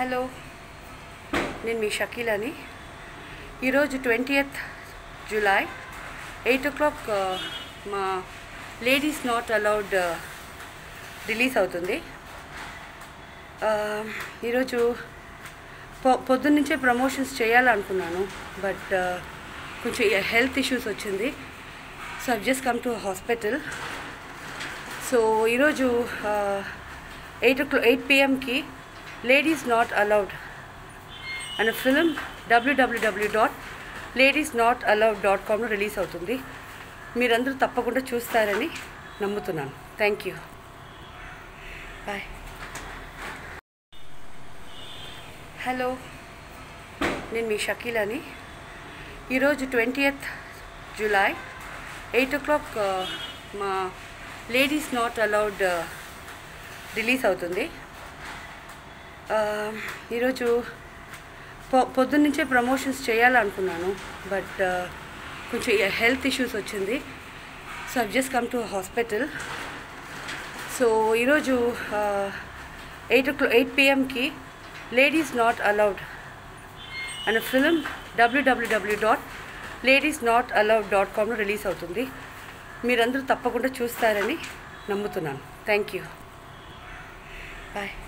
hello నేను మీ షకీలని ఈరోజు twentieth July eight o'clock మా లేడీస్ నాట్ అలౌడ్ రిలీజ్ అవుతుంది ఆ, ఈరోజు పొ పొద్దున్నుంచే ప్రమోషన్స్ చేయాలనుకున్నాను బట్ కొంచెం హెల్త్ ఇష్యూస్ వచ్చింది so I've just come to hospital so ఈరోజు ఎయిట్ ఓ క్లా ఎయిట్ పిఎంకి లేడీస్ నాట్ అలౌడ్ అనే film WWW dot ladies not allowed dot కామ్లో రిలీజ్ అవుతుంది మీరందరూ తప్పకుండా చూస్తారని నమ్ముతున్నాను థ్యాంక్ యూ బాయ్ హలో నేను మీ షకీలని ఈరోజు twentieth July eight o'clock మా లేడీస్ నాట్ అలౌడ్ రిలీజ్ అవుతుంది ఆ, ఈరోజు పొ పొద్దున్నుంచే ప్రమోషన్స్ చేయాలనుకున్నాను బట్ కొంచెం హెల్త్ ఇష్యూస్ వచ్చింది so I've just come to hospital so ఈరోజు ఎయిట్ ఓ క్లా ఎయిట్ పిఎంకి లేడీస్ నాట్ అలౌడ్ అనే film WWW dot ladies not allowed dot కామ్లో రిలీజ్ అవుతుంది మీరందరూ తప్పకుండా చూస్తారని నమ్ముతున్నాను థ్యాంక్ యూ బాయ్